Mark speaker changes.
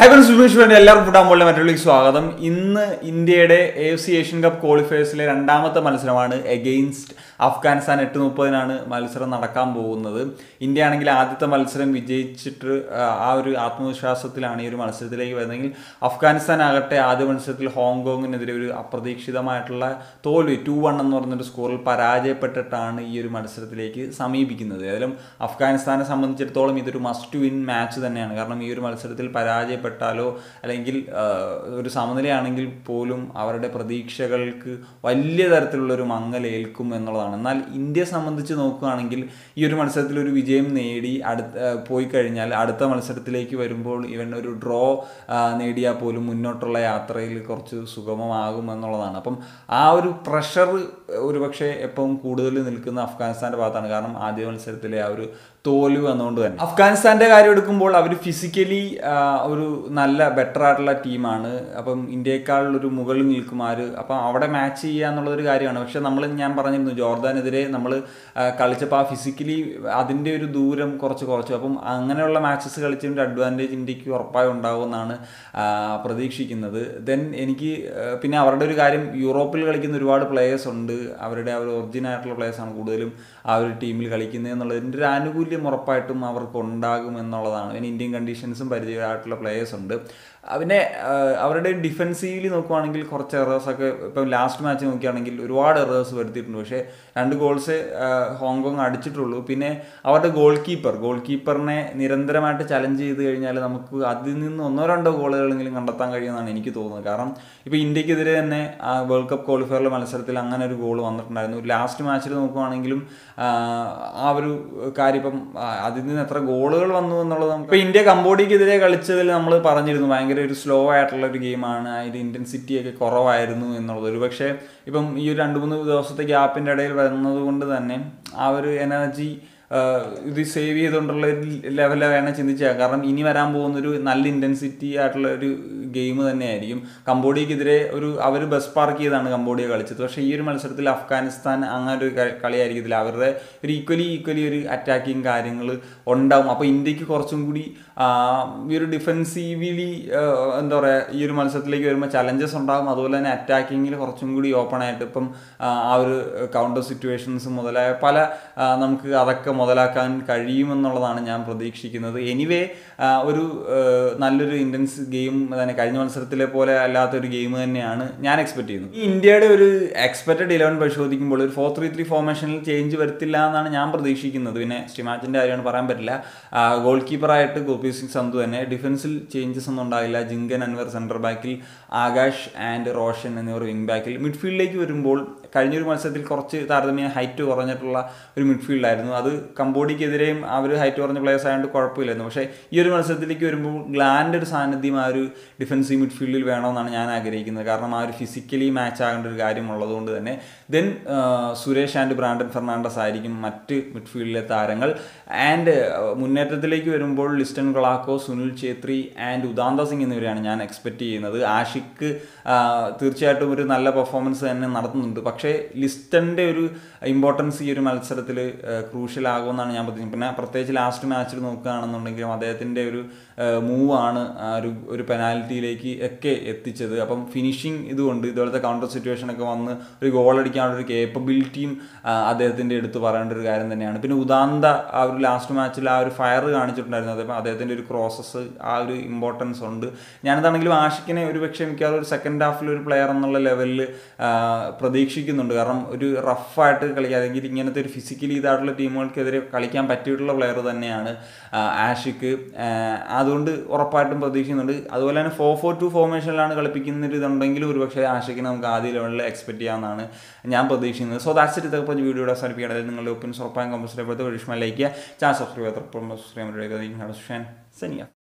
Speaker 1: hi friends Sumesh എല്ലാവർക്കും food ആകുമ്പോൾ മറ്റുള്ള സ്വാഗതം ഇന്ന് ഇന്ത്യയുടെ A F C Asian cup ക്വാളിഫയേഴ്സിലെ രണ്ടാമത്തെ മത്സരമാണ് എഗെയിൻസ്റ്റ് അഫ്ഗാനിസ്ഥാൻ എട്ട് മുപ്പതിനാണ് മത്സരം നടക്കാൻ പോകുന്നത് ഇന്ത്യ ആണെങ്കിൽ ആദ്യത്തെ മത്സരം വിജയിച്ചിട്ട് ആ, ആ ഒരു ആത്മവിശ്വാസത്തിലാണ് ഈ ഒരു മത്സരത്തിലേക്ക് വരുന്നതെങ്കിൽ അഫ്ഗാനിസ്ഥാൻ ആകട്ടെ ആദ്യ മത്സരത്തിൽ ഹോങ്കോങ്ങിനെതിരെ ഒരു അപ്രതീക്ഷിതമായിട്ടുള്ള തോൽവി ടു വൺ എന്ന് പറഞ്ഞൊരു സ്കോറിൽ പരാജയപ്പെട്ടിട്ടാണ് ഈ ഒരു മത്സരത്തിലേക്ക് സമീപിക്കുന്നത് ഏതായാലും അഫ്ഗാനിസ്ഥാനെ സംബന്ധിച്ചിടത്തോളം ഇതൊരു മസ്റ്റ് വിൻ മാച്ച് തന്നെയാണ് കാരണം ഈ ഒരു മത്സരത്തിൽ പരാജയപ്പെട്ടാലോ അല്ലെങ്കിൽ ആ, ഒരു സമനിലയാണെങ്കിൽ പോലും അവരുടെ പ്രതീക്ഷകൾക്ക് വലിയ തരത്തിലുള്ള ഒരു മങ്ങലേൽക്കും എന്നുള്ളതാണ് എന്നാൽ ഇന്ത്യയെ സംബന്ധിച്ച് നോക്കുകയാണെങ്കിൽ ഈ ഒരു മത്സരത്തിൽ ഒരു വിജയം നേടി അടുത്ത ആ, പോയി കഴിഞ്ഞാൽ അടുത്ത മത്സരത്തിലേക്ക് വരുമ്പോൾ ഇവൻ ഒരു ഡ്രോ നേടിയാൽ പോലും മുന്നോട്ടുള്ള യാത്രയിൽ കുറച്ച് സുഗമമാകും എന്നുള്ളതാണ് അപ്പം ആ ഒരു പ്രഷർ ഒരുപക്ഷെ എപ്പോഴും കൂടുതൽ നിൽക്കുന്ന അഫ്ഗാനിസ്ഥാൻ്റെ ഭാഗത്താണ് കാരണം ആദ്യ മത്സരത്തിലെ ആ ഒരു തോൽവി വന്നുകൊണ്ട് തന്നെ അഫ്ഗാനിസ്ഥാന്റെ കാര്യം എടുക്കുമ്പോൾ അവർ ഫിസിക്കലി ഒരു നല്ല ബെറ്റർ ആയിട്ടുള്ള ടീമാണ് അപ്പം ഇന്ത്യയെക്കാൾ ഒരു മുകളിൽ നിൽക്കും ആര് അപ്പം അവിടെ മാച്ച് ചെയ്യുക എന്നുള്ളൊരു കാര്യമാണ് പക്ഷെ നമ്മൾ ഞാൻ പറഞ്ഞിരുന്നു ജോർദാനെതിരെ നമ്മൾ കളിച്ചപ്പോൾ ആ ഫിസിക്കലി അതിൻ്റെ ഒരു ദൂരം കുറച്ച് കുറച്ചു അപ്പം അങ്ങനെയുള്ള മാച്ചസ് കളിച്ചതിൻ്റെ അഡ്വാൻറ്റേജ് ഇന്ത്യക്ക് ഉറപ്പായി ഉണ്ടാകുമെന്നാണ് ആ, പ്രതീക്ഷിക്കുന്നത് ദെൻ എനിക്ക് ആ, പിന്നെ അവരുടെ ഒരു കാര്യം യൂറോപ്പിൽ കളിക്കുന്ന ഒരുപാട് പ്ലേയേഴ്സ് ഉണ്ട് അവരുടെ ആ ഒരു ഒറിജിനൽ ആയിട്ടുള്ള പ്ലേയേഴ്സാണ് കൂടുതലും ആ ഒരു ടീമിൽ കളിക്കുന്നത് എന്നുള്ളതിൻ്റെ ഒരു ആനുകൂല്യം ഉറപ്പായിട്ടും അവർക്ക് ഉണ്ടാകും എന്നുള്ളതാണ് പിന്നെ ഇന്ത്യൻ കണ്ടീഷൻസും പരിചയമായിട്ടുള്ള പ്ലേയേഴ്സ് ഉണ്ട് ആ, പിന്നെ ആ, അവരുടെ ഡിഫെൻസീവിൽ നോക്കുവാണെങ്കിൽ കുറച്ച് എറേഴ്സൊക്കെ ഇപ്പം ലാസ്റ്റ് മാച്ച് നോക്കുകയാണെങ്കിൽ ഒരുപാട് എറേഴ്സ് വരുത്തിയിട്ടുണ്ട് പക്ഷേ രണ്ട് ഗോൾസ് ഹോങ്കോങ് അടിച്ചിട്ടുള്ളൂ പിന്നെ അവരുടെ ഗോൾ കീപ്പർ ഗോൾ കീപ്പറിനെ നിരന്തരമായിട്ട് ചലഞ്ച് ചെയ്ത് കഴിഞ്ഞാൽ നമുക്ക് അതിൽ നിന്ന് ഒന്നോ രണ്ടോ ഗോളുകളെങ്കിലും കണ്ടെത്താൻ കഴിയുമെന്നാണ് എനിക്ക് തോന്നുന്നത് കാരണം ഇപ്പോൾ ഇന്ത്യക്കെതിരെ തന്നെ ആ വേൾഡ് കപ്പ് ക്വാളിഫയറിലെ മത്സരത്തിൽ അങ്ങനെ ഒരു ഗോൾ വന്നിട്ടുണ്ടായിരുന്നു ലാസ്റ്റ് മാച്ചിൽ നോക്കുവാണെങ്കിലും ആ, ആ ഒരു കാര്യം ഇപ്പം ആ, അതിൽ നിന്ന് എത്ര ഗോളുകൾ വന്നു എന്നുള്ളത് നമുക്ക് ഇപ്പം ഇന്ത്യ കംബോഡിയക്കെതിരെ കളിച്ചതിൽ നമ്മൾ പറഞ്ഞിരുന്നു ഭയങ്കര ഒരു സ്ലോ ആയിട്ടുള്ള ഒരു ഗെയിമാണ് അതിൻ്റെ ഇൻറ്റൻസിറ്റി ഒക്കെ കുറവായിരുന്നു എന്നുള്ളത് ഒരു പക്ഷേ ഇപ്പം ഈ ഒരു രണ്ട് മൂന്ന് ദിവസത്തെ ഗ്യാപ്പിൻ്റെ ഇടയിൽ വരുന്നത് കൊണ്ട് തന്നെ ആ ഒരു എനർജി ഇത് സേവ് ചെയ്തുകൊണ്ടുള്ള ഒരു ലെവലിൽ വേണം ചിന്തിച്ചാൽ കാരണം ഇനി വരാൻ പോകുന്ന ഒരു നല്ല ഇൻറ്റൻസിറ്റി ആയിട്ടുള്ള ഒരു ഗെയിം തന്നെയായിരിക്കും കംബോഡിയക്കെതിരെ ഒരു അവർ ബസ് പാർക്ക് ചെയ്താണ് കംബോഡിയ കളിച്ചത് പക്ഷേ ഈ ഒരു മത്സരത്തിൽ അഫ്ഗാനിസ്ഥാൻ അങ്ങനെ ഒരു കളി- കളിയായിരിക്കത്തില്ല അവരുടെ ഒരു ഈക്വലി ഈക്വലി ഒരു അറ്റാക്കിങ് കാര്യങ്ങൾ ഉണ്ടാവും അപ്പോൾ ഇന്ത്യക്ക് കുറച്ചും കൂടി ആ, ഈ ഒരു ഡിഫെൻസീവ്ലി എന്താ പറയുക ഈ ഒരു മത്സരത്തിലേക്ക് വരുമ്പോൾ ചലഞ്ചസ് ഉണ്ടാകും അതുപോലെ തന്നെ അറ്റാക്കിങ്ങിൽ കുറച്ചും കൂടി ഓപ്പൺ ആയിട്ട് ഇപ്പം ആ, ആ ഒരു കൗണ്ടർ സിറ്റുവേഷൻസ് മുതലായ പല ആ, നമുക്ക് അതൊക്കെ മുതലാക്കാൻ കഴിയുമെന്നുള്ളതാണ് ഞാൻ പ്രതീക്ഷിക്കുന്നത് എനിവേ ഒരു ആ, നല്ലൊരു ഇൻറ്റൻസ് ഗെയിം തന്നെ കഴിഞ്ഞ മത്സരത്തിലെ പോലെ അല്ലാത്തൊരു ഗെയിം തന്നെയാണ് ഞാൻ എക്സ്പെക്ട് ചെയ്യുന്നത് ഈ ഇന്ത്യയുടെ ഒരു എക്സ്പെക്റ്റഡ് ഇലവൻ പരിശോധിക്കുമ്പോൾ ഒരു ഫോർ ത്രീ ത്രീ ഫോർമേഷനിൽ ചേഞ്ച് വരുത്തില്ല എന്നാണ് ഞാൻ പ്രതീക്ഷിക്കുന്നത് പിന്നെ സ്റ്റിമാച്ചിൻ്റെ കാര്യമാണ് പറയാൻ പറ്റില്ല ഗോൾ കീപ്പറായിട്ട് ഗോപി സിംഗ് സന്ധു തന്നെ ഡിഫൻസിൽ ചേഞ്ചസ് ഒന്നും ഉണ്ടാകില്ല ജിങ്കൻ അൻവർ സെൻറ്റർ ബാക്കിൽ ആകാശ് ആൻഡ് റോഷൻ എന്നിവർ വിങ് ബാക്കിൽ മിഡ്ഫീൽഡിലേക്ക് വരുമ്പോൾ കഴിഞ്ഞൊരു മത്സരത്തിൽ കുറച്ച് താരതമ്യം ഹൈറ്റ് കുറഞ്ഞിട്ടുള്ള ഒരു മിഡ്ഫീൽഡായിരുന്നു അത് കംബോഡിയക്കെതിരെയും അവർ ഹൈറ്റ് കുറഞ്ഞ പ്ലേയേഴ്സ് ആയതുകൊണ്ട് കുഴപ്പമില്ലായിരുന്നു പക്ഷേ ഈ ഒരു മത്സരത്തിലേക്ക് വരുമ്പോൾ ഗ്ലാൻ്റെ ഒരു സാന്നിധ്യം ആ ഒരു ഡിഫൻസീവ് മിഡ്ഫീൽഡിൽ വേണമെന്നാണ് ഞാൻ ആഗ്രഹിക്കുന്നത് കാരണം ആ ഒരു ഫിസിക്കലി മാച്ച് ആകേണ്ട ഒരു കാര്യം ഉള്ളതുകൊണ്ട് തന്നെ ദെൻ സുരേഷ് ആൻഡ് ബ്രാൻഡൻ ഫെർണാണ്ടസ് ആയിരിക്കും മറ്റ് മിഡ്ഫീൽഡിലെ താരങ്ങൾ ആൻഡ് മുന്നേറ്റത്തിലേക്ക് വരുമ്പോൾ ലിസ്റ്റൺ കളാക്കോ സുനിൽ ഛേത്രി ആൻഡ് ഉദാന്ത സിംഗ് എന്നിവരെയാണ് ഞാൻ എക്സ്പെക്റ്റ് ചെയ്യുന്നത് ആഷിക്ക് ആ, തീർച്ചയായിട്ടും ഒരു നല്ല പെർഫോമൻസ് തന്നെ നടത്തുന്നുണ്ട് പക്ഷേ ലിസ്റ്റൻ്റെ ഒരു ഇമ്പോർട്ടൻസ് ഈ ഒരു മത്സരത്തിൽ ക്രൂഷ്യൽ ആകുമെന്നാണ് ഞാൻ പ്രതീക്ഷിക്കുന്നത് പിന്നെ പ്രത്യേകിച്ച് ലാസ്റ്റ് മാച്ചിൽ നോക്കുകയാണെന്നുണ്ടെങ്കിലും അദ്ദേഹത്തിൻ്റെ ഒരു മൂവാണ് ഒരു ഒരു പെനാൽറ്റിയിലേക്ക് ഒക്കെ എത്തിച്ചത് അപ്പം ഫിനിഷിങ് ഇതുകൊണ്ട് ഇതുപോലത്തെ കൗണ്ടർ സിറ്റുവേഷൻ ഒക്കെ വന്ന് ഒരു ഗോൾ അടിക്കാനുള്ള ഒരു കേപ്പബിലിറ്റിയും അദ്ദേഹത്തിൻ്റെ എടുത്ത് പറയേണ്ട ഒരു കാര്യം തന്നെയാണ് പിന്നെ ഉദാന്ത ആ ഒരു ലാസ്റ്റ് മാച്ചിൽ ആ ഒരു ഫയർ കാണിച്ചിട്ടുണ്ടായിരുന്നു അതേപോലെ അദ്ദേഹത്തിൻ്റെ ഒരു ക്രോസസ് ആ ഒരു ഇമ്പോർട്ടൻസ് ഉണ്ട് ഞാനതാണെങ്കിലും ആഷിക്കിനെ ഒരു പക്ഷേ മിക്കവാറും ഒരു സെക്കൻഡ് ഹാഫിൽ ഒരു പ്ലെയർ എന്നുള്ള ലെവലിൽ പ്രതീക്ഷിക്കുന്നുണ്ട് കാരണം ഒരു റഫായിട്ട് കളിക്കുക അല്ലെങ്കിൽ ഇങ്ങനത്തെ ഒരു ഫിസിക്കലി ഇതായിട്ടുള്ള ടീമുകൾക്കെതിരെ കളിക്കാൻ പറ്റിയിട്ടുള്ള പ്ലെയർ തന്നെയാണ് ആ, ആഷിക്ക് ആ, അതുകൊണ്ട് ഉറപ്പായിട്ടും പ്രതീക്ഷിക്കുന്നുണ്ട് അതുപോലെ തന്നെ ഫോർ ഫോർ ടു ഫോർമേഷനിലാണ് കളിപ്പിക്കുന്ന ഒരു ഇതുണ്ടെങ്കിലും ഒരു പക്ഷേ ആഷിക്കിനെ നമുക്ക് ആദ്യ ലെവലിൽ എക്സ്പെക്ട് ചെയ്യാമെന്നാണ് ഞാൻ പ്രതീക്ഷിക്കുന്നത് സോ ദാറ്റ്സ് ഇറ്റ് ഇതൊക്കെ വീഡിയോയുടെ അവസാനിപ്പിക്കുകയാണെങ്കിൽ നിങ്ങളുടെ ഒപ്പിൻ ഉറപ്പായും കമ്പൽസറി പോലത്തെ വിഷ്മ ലൈക്ക് ചെയ്യുക ചാനൽ സബ്സ്ക്രൈബ് ചെയ്യാത്ത സബ്സ്ക്രൈബ് ചെയ്യുക സനിയ